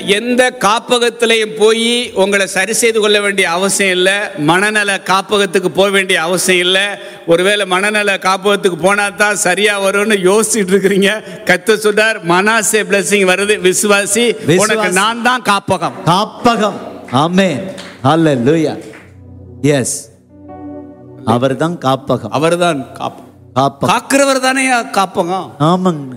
எந்த காப்பகத்திலையும் போய் உங்களை சரி செய்து கொள்ள வேண்டிய அவசியம் இல்லை மனநல காப்பகத்துக்கு போக வேண்டிய அவசியம் இல்லை ஒருவேளை மனநல காப்பகத்துக்கு போனா தான் சரியா வரும்னு யோசிச்சுட்டு இருக்கிறீங்க கத்து சொல்றார் மனாசே பிளஸிங் வருது விசுவாசி விசுவாசி. உனக்கு நான் தான் காப்பகம் காப்பகம் ஆமென் ஹalleluya எஸ் அவர்தான் காப்பகம் அவர்தான் காப்பகம் காப்பகம் காக்கிறவர் தானே காப்பகம் ஆமாங்க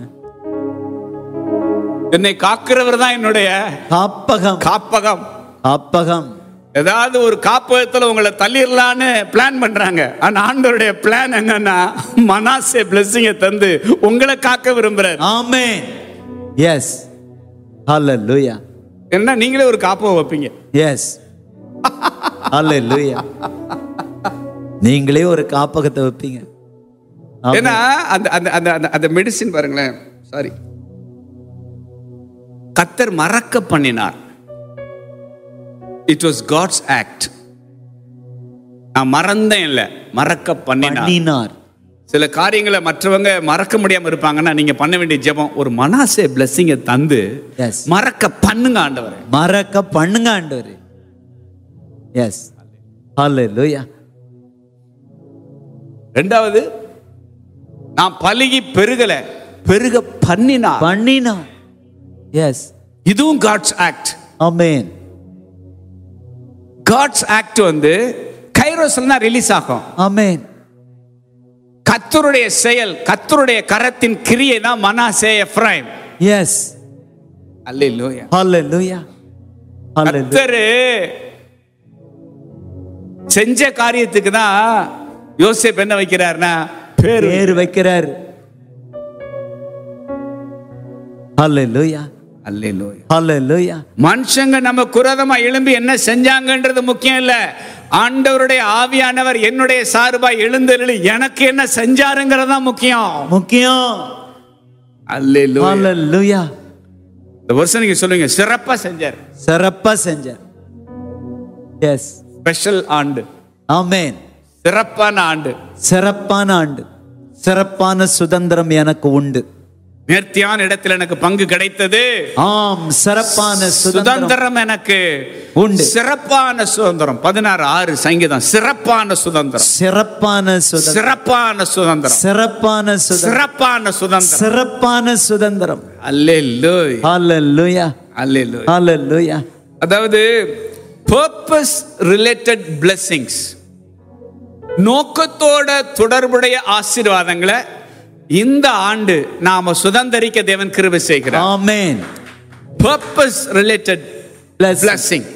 என்னை காக்கிறவர் தான் என்னுடைய காப்பகம் காப்பகம் காப்பகம் ஏதாவது ஒரு காப்பகத்துல உங்களை தள்ளிடலான்னு பிளான் பண்றாங்க ஆனா ஆண்டவருடைய பிளான் என்னன்னா மனாசே பிளஸிங்க தந்து உங்களை காக்க விரும்புறாரு ஆமென் எஸ் ஹalleluya என்ன நீங்களே ஒரு காப்பகம் வைப்பீங்க எஸ் ஹalleluya நீங்களே ஒரு காப்பகத்தை வைப்பீங்க ஆமென். ஏன்னா அந்த அந்த அந்த அந்த அந்த மெடிசின் பாருங்களேன் சாரி கத்தர் மறக்க பண்ணினார் இட் வாஸ் காட்ஸ் ஆக்ட் நான் மறந்தேன் இல்ல மறக்க பண்ணினார் பண்ணினார் சில காரியங்களை மற்றவங்க மறக்க முடியாம இருப்பாங்கன்னா நீங்க பண்ண வேண்டிய ஜெபம் ஒரு மனாசே பிளஸ்ஸிங்க தந்து எஸ் மறக்க பண்ணுங்க ஆண்டவரே மறக்க பண்ணுங்க ஆண்டவரே எஸ் ஹalleluya ரெண்டாவது நான் பலுகி பெருகல பெருக பண்ணினார் பண்ணினார் எஸ் இதுவும் God's act amen God's act வந்து கைரோஸ்ல தான் ரிலீஸ் ஆகும் ஆமென் கத்தருடைய செயல் கத்தருடைய கரத்தின் கிரியை தான் மனாசே எஃப்ரைம் எஸ் அல்லேலூயா ஹalleluya ஹalleluya கத்தரு செஞ்ச காரியத்துக்கு தான் யோசேப் என்ன வைக்கிறார்னா பேரு பேர் வைக்கிறார் ஹalleluya அல்லேலூயா ஹalleluya மனுஷங்க நம்ம குரதமா எழும்பி என்ன செஞ்சாங்கன்றது முக்கியம் இல்ல ஆண்டவருடைய ஆவியானவர் என்னுடைய சார்பா எழுந்தருளி எனக்கு என்ன செஞ்சாருங்கிறது தான் முக்கியம் முக்கியம் அல்லேலூயா ஹalleluya இந்த வருஷம் நீங்க சொல்லுங்க சிறப்பா செஞ்சார் சிறப்பா செஞ்சார் எஸ் ஸ்பெஷல் ஆண்டு ஆமென் சிறப்பான ஆண்டு சிறப்பான ஆண்டு சிறப்பான சுதந்திரம் எனக்கு உண்டு நேர்த்தியான இடத்தில் எனக்கு பங்கு கிடைத்தது ஆம் சிறப்பான சுதந்திரம் சுதந்திரம் எனக்கு உண்டு. சிறப்பான சுதந்திரம் பதினாறு ஆறு சங்கீதம் சிறப்பான சுதந்திரம் சிறப்பான சுதந்திரம் சிறப்பான சுதந்திரம் சிறப்பான சுதந்திரம் சிறப்பான சுதந்திரம் சிறப்பான சுதந்திரம் அல்லேலூயா ஹalleluya அல்லேலூயா ஹalleluya அதாவது பர்பஸ் ரிலேட்டட் பிளெஸிங்ஸ் நோக்கத்தோட தொடர்புடைய ஆசீர்வாதங்களை இந்த ஆண்டு நாம சுதந்திரிக்க தேவன் கிருபை செய்கிறார் ஆமென் பர்பஸ் ரிலேட்டட் Blessing. பிளஸிங்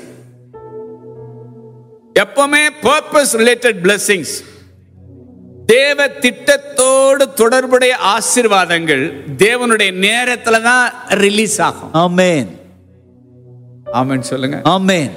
எப்பவுமே பர்பஸ் ரிலேட்டட் பிளஸிங்ஸ் தேவ திட்டத்தோடு தொடர்புடைய ஆசீர்வாதங்கள் தேவனுடைய நேரத்துல தான் ரிலீஸ் ஆகும் ஆமென் ஆமென் சொல்லுங்க ஆமென்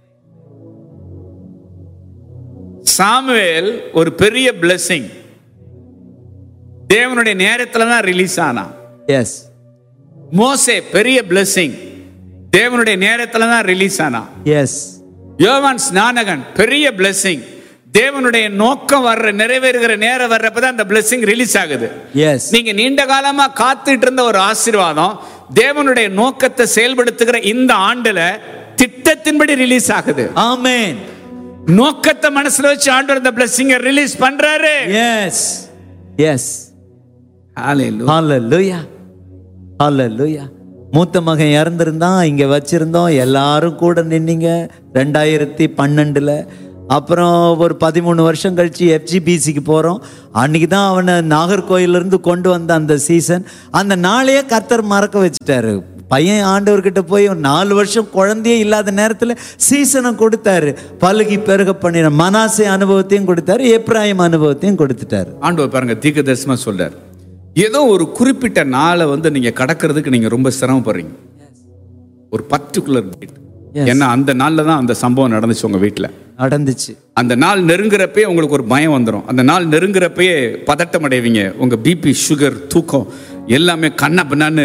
சாமுவேல் ஒரு பெரிய blessing தேவனுடைய நேரத்துல தான் ரிலீஸ் ஆனான் எஸ் மோசே பெரிய blessing தேவனுடைய நேரத்துல தான் ரிலீஸ் ஆனான் எஸ் யோவான் ஸ்நானகன் பெரிய blessing தேவனுடைய நோக்கம் வர்ற நிறைவேறுகிற நேரம் வர்றப்பதான் அந்த blessing ரிலீஸ் ஆகுது எஸ் நீங்க நீண்ட காலமா காத்துட்டு இருந்த ஒரு ஆசீர்வாதம் தேவனுடைய நோக்கத்தை செயல்படுத்துகிற இந்த ஆண்டுல திட்டத்தின்படி ரிலீஸ் ஆகுது ஆமென் நோக்கத்தை மனசுல வச்சு ஆண்டவர் இந்த blessing ரிலீஸ் பண்றாரு எஸ் எஸ் ஹalleluya ஹalleluya மூத்த மகன் இறந்திருந்தான் இங்க வச்சிருந்தோம் எல்லாரும் கூட நின்னீங்க ரெண்டாயிரத்தி பன்னெண்டுல அப்புறம் ஒரு பதிமூணு வருஷம் கழிச்சு எஃப்ஜிபிசிக்கு போகிறோம் அன்னைக்கு தான் அவனை நாகர்கோயிலிருந்து கொண்டு வந்த அந்த சீசன் அந்த நாளையே கர்த்தர் மறக்க வச்சுட்டாரு பையன் ஆண்டவர்கிட்ட போய் ஒரு நாலு வருஷம் குழந்தையே இல்லாத நேரத்தில் சீசனை கொடுத்தாரு பழுகி பெருக பண்ணின மனாசை அனுபவத்தையும் கொடுத்தாரு எப்ராஹிம் அனுபவத்தையும் கொடுத்துட்டாரு ஆண்டவர் பாருங்க தீர்க்க தரிசனமா சொல்றார் ஏதோ ஒரு குறிப்பிட்ட நாளை வந்து நீங்க கடக்கிறதுக்கு நீங்க ரொம்ப சிரமப்படுறீங்க ஒரு பர்டிகுலர் டேட் Yes. ஏன்னா அந்த நாள்ல தான் அந்த சம்பவம் நடந்துச்சு உங்க வீட்டுல நடந்துச்சு அந்த நாள் நெருங்குறப்பே உங்களுக்கு ஒரு பயம் வந்துடும் அந்த நாள் நெருங்குறப்பயே பதட்டம் அடைவீங்க உங்க பிபி சுகர் தூக்கம் எல்லாமே கண்ண பின்னான்னு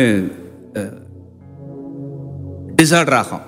டிசார்டர் ஆகும்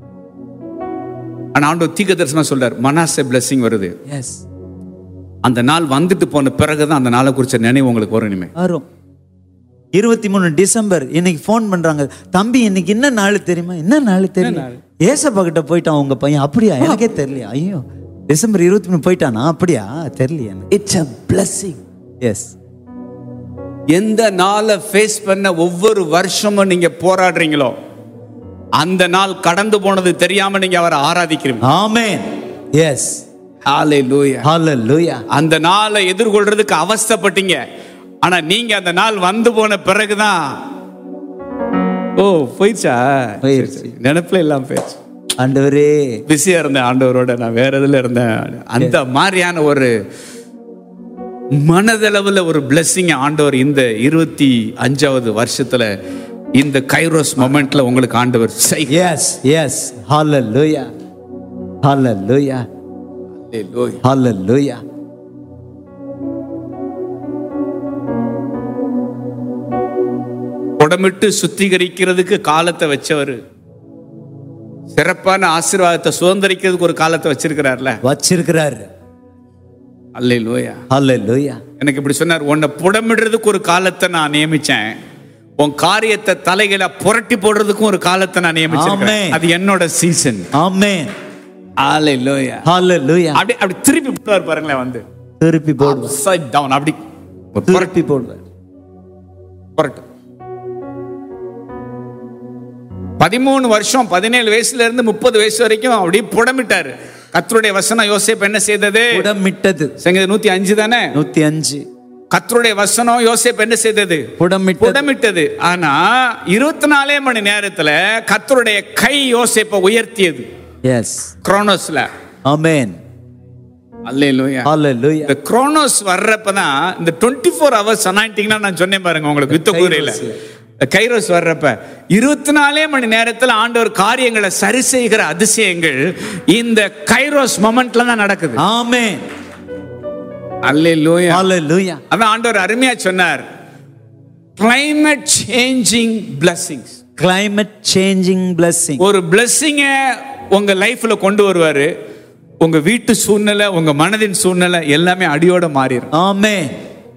ஆனா ஆண்டவர் தீர்க்க தரிசனமா சொல்றார் மனாசே blessing வருது எஸ் அந்த நாள் வந்துட்டு போன பிறகுதான் அந்த நாளை குறிச்ச நினைவு உங்களுக்கு வரும் இனிமே வரும் இருபத்தி மூணு டிசம்பர் இன்னைக்கு ஃபோன் பண்றாங்க தம்பி இன்னைக்கு என்ன நாள் தெரியுமா என்ன நாள் தெரியும் ஏசப்பா கிட்ட போயிட்டான் உங்க பையன் அப்படியா எனக்கே தெரியலையா ஐயோ டிசம்பர் இருபத்தி மூணு போயிட்டானா அப்படியா தெரியலையா இட்ஸ் அ பிளஸ்ஸிங் எஸ் எந்த நாளை ஃபேஸ் பண்ண ஒவ்வொரு வருஷமும் நீங்க போராடுறீங்களோ அந்த நாள் கடந்து போனது தெரியாம நீங்க அவரை ஆராதிக்கிறீங்க ஆமென் எஸ் ஹalleluya ஹalleluya அந்த நாளை எதிர்கொள்றதுக்கு அவஸ்தைப்பட்டீங்க ஆனா நீங்க அந்த நாள் வந்து போன பிறகுதான் ஓ போயிடுச்சா போயிடுச்சு. சரி, சரி. நினைப்புல எல்லாம் போயிடுச்சு ஆண்டவரே பிஸியா இருந்தேன் ஆண்டவரோட நான் வேற இதுல இருந்தேன் அந்த மாதிரியான ஒரு மனதளவுல ஒரு பிளெஸ்ஸிங் ஆண்டவர் இந்த இருபத்தி அஞ்சாவது வருஷத்துல இந்த கைரோஸ் மொமெண்ட்ல உங்களுக்கு ஆண்டவர் செய் எஸ் எஸ் ஹalleluya ஹalleluya ஹalleluya உடமிட்டு சுத்திகரிக்கிறதுக்கு காலத்தை வச்சவர் சிறப்பான ஆசீர்வாதத்தை சுதந்திரிக்கிறதுக்கு ஒரு காலத்தை வச்சிருக்கிறார்ல வச்சிருக்கிறாரு அல்லே லோயா ஹalleluya எனக்கு இப்படி சொன்னார் உன்னை புடமிடுறதுக்கு ஒரு காலத்தை நான் நியமிச்சேன் உன் காரியத்தை தலைகளை புரட்டி போடுறதுக்கும் ஒரு காலத்தை நான் நியமிச்சிருக்கேன் ஆமென். அது என்னோட சீசன் ஆமென் ஆலே லோயா ஹalleluya அப்படி அப்படி திருப்பி போடுவார் பாருங்களேன் வந்து திருப்பி போடுவார் upside down அப்படி ஒரு புரட்டி திருப்பி போடுவார் புரட்டு பதிமூணு வருஷம் பதினேழு வயசுல இருந்து முப்பது வயசு வரைக்கும் அப்படியே புடமிட்டாரு கத்தருடைய வசனம் யோசேப்பு என்ன செய்தது புடமிட்டது சங்கீதம் நூத்தி அஞ்சு தானே நூத்தி அஞ்சு கத்தருடைய வசனம் யோசேப்பு என்ன செய்தது புடமிட்டது புடமிட்டது ஆனா இருபத்தி நாலே மணி நேரத்துல கத்தருடைய கை யோசேப்பை உயர்த்தியது எஸ் குரோனோஸ்ல ஆமென் அல்லேலூயா ஹalleluya இந்த குரோனோஸ் வர்றப்பதான் இந்த டுவெண்ட்டி ஃபோர் ஹவர்ஸ் அனாயிட்டிங்னா நான் சொன்னேன் பாருங்க உங்களுக்கு யுத்த கூரையில கைரோஸ் வர்றப்ப இருபத்தி நாலே மணி நேரத்துல ஆண்டவர் காரியங்களை சரி செய்கிற அதிசயங்கள் இந்த கைரோஸ் மொமெண்ட்ல தான் நடக்குது ஆமென் அல்லேலூயா ஹalleluya அதான் ஆண்டவர் அருமையா சொன்னார் climate changing blessings climate changing blessing ஒரு blessing உங்க லைஃப்ல கொண்டு வருவாரு உங்க வீட்டு சூழ்நிலை உங்க மனதின் சூழ்நிலை எல்லாமே அடியோட மாறிடும் ஆமென்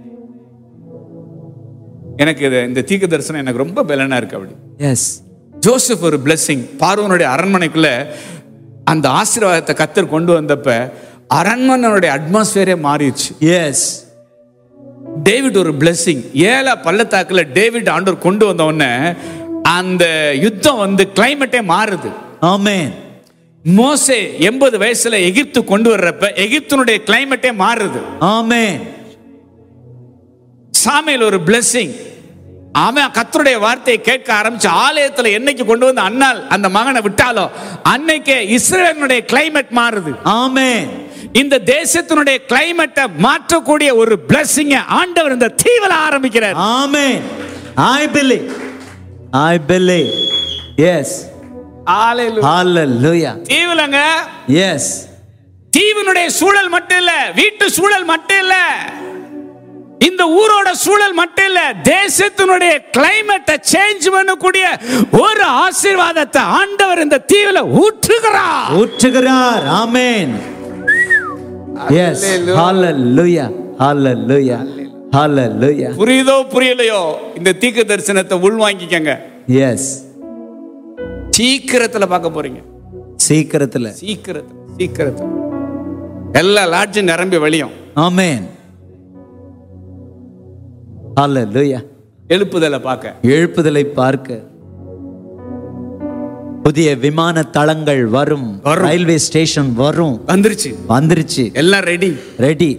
எனக்கு இது இந்த தீர்க்க தரிசனம் எனக்கு ரொம்ப பலனா இருக்கு அப்படி எஸ் ஜோசப் ஒரு blessing பார்வனுடைய அரண்மனைக்குள்ள அந்த ஆசீர்வாதத்தை கத்தர் கொண்டு வந்தப்ப அரண்மனையுடைய அட்மாஸ்பியரே மாறிடுச்சு எஸ் டேவிட் ஒரு blessing ஏழா பள்ளத்தாக்குல டேவிட் ஆண்டவர் கொண்டு வந்த உடனே அந்த யுத்தம் வந்து கிளைமேட்டே மாறுது ஆமென் மோசே எண்பது வயசுல எகிப்து கொண்டு வர்றப்ப எகிப்தினுடைய கிளைமேட்டே மாறுது ஆமென் சாமியில் ஒரு blessing அவன் கத்தருடைய வார்த்தையை கேட்க ஆரம்பிச்சு ஆலயத்துல என்னைக்கு கொண்டு வந்து அண்ணால் அந்த மகனை விட்டாலோ அன்னைக்கே இஸ்ரேலினுடைய கிளைமேட் மாறுது ஆமென் இந்த தேசத்தினுடைய கிளைமேட்டை மாற்றக்கூடிய ஒரு blessing ஆண்டவர் இந்த தீவில ஆரம்பிக்கிறார் amen I believe I believe yes hallelujah தீவுலங்க எஸ் தீவினுடைய சூழல் மட்டும் இல்ல வீட்டு சூழல் மட்டும் இல்ல இந்த ஊரோட சூழல் மட்டும் இல்ல தேசத்தினுடைய கிளைமேட்டை சேஞ்ச் பண்ணக்கூடிய ஒரு ஆசீர்வாதத்தை ஆண்டவர் இந்த தீவுல ஊற்றுகிறார் ஊற்றுகிறார் ஆமென் எஸ் ஹalleluya ஹalleluya ஹalleluya புரியுதோ புரியலையோ இந்த தீர்க்க தரிசனத்தை உள்வாங்கிக்கங்க எஸ் சீக்கிரத்துல பார்க்க போறீங்க சீக்கிரத்துல சீக்கிரத்துல சீக்கிரத்துல எல்லா லாட்ஜும் நிரம்பி வழியும் ஆமென் ஹalleluya எழுப்புதலை பார்க்க எழுப்புதலை பார்க்க புதிய விமான தளங்கள் வரும் வரும். ரயில்வே ஸ்டேஷன் வரும் வந்துருச்சு வந்துருச்சு எல்லாம் ரெடி ரெடி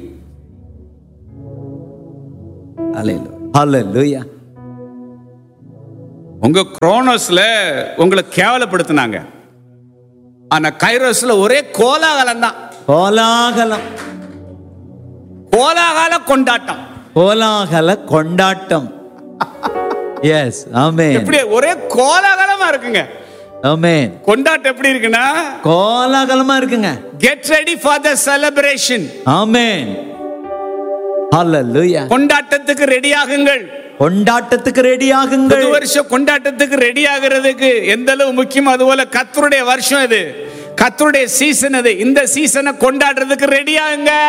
ஹalleluya உங்க குரோனோஸ்ல உங்களை கேவலப்படுத்தினாங்க ஆனா கைரோஸ்ல ஒரே கோலாகலம் தான் கோலாகலம் கோலாகல கொண்டாட்டம் கோலாகல கொண்டாட்டம் எஸ் ஆமென் எப்படி ஒரே கோலாகலமா இருக்குங்க ஆமென் கொண்டாட்டம் எப்படி இருக்குன்னா கோலாகலமா இருக்குங்க get ready for the celebration amen hallelujah கொண்டாட்டத்துக்கு ரெடி ஆகுங்கள் கொண்டாட்டத்துக்கு ரெடி புது ஆகுங்கள் வருஷ கொண்டாட்டத்துக்கு ரெடி ஆகிறதுக்கு எந்த அளவு முக்கியம் அதுபோல கத்தருடைய வருஷம் இது கத்தருடைய சீசன் அது இந்த சீசனை கொண்டாடுறதுக்கு ரெடி ஆகுங்க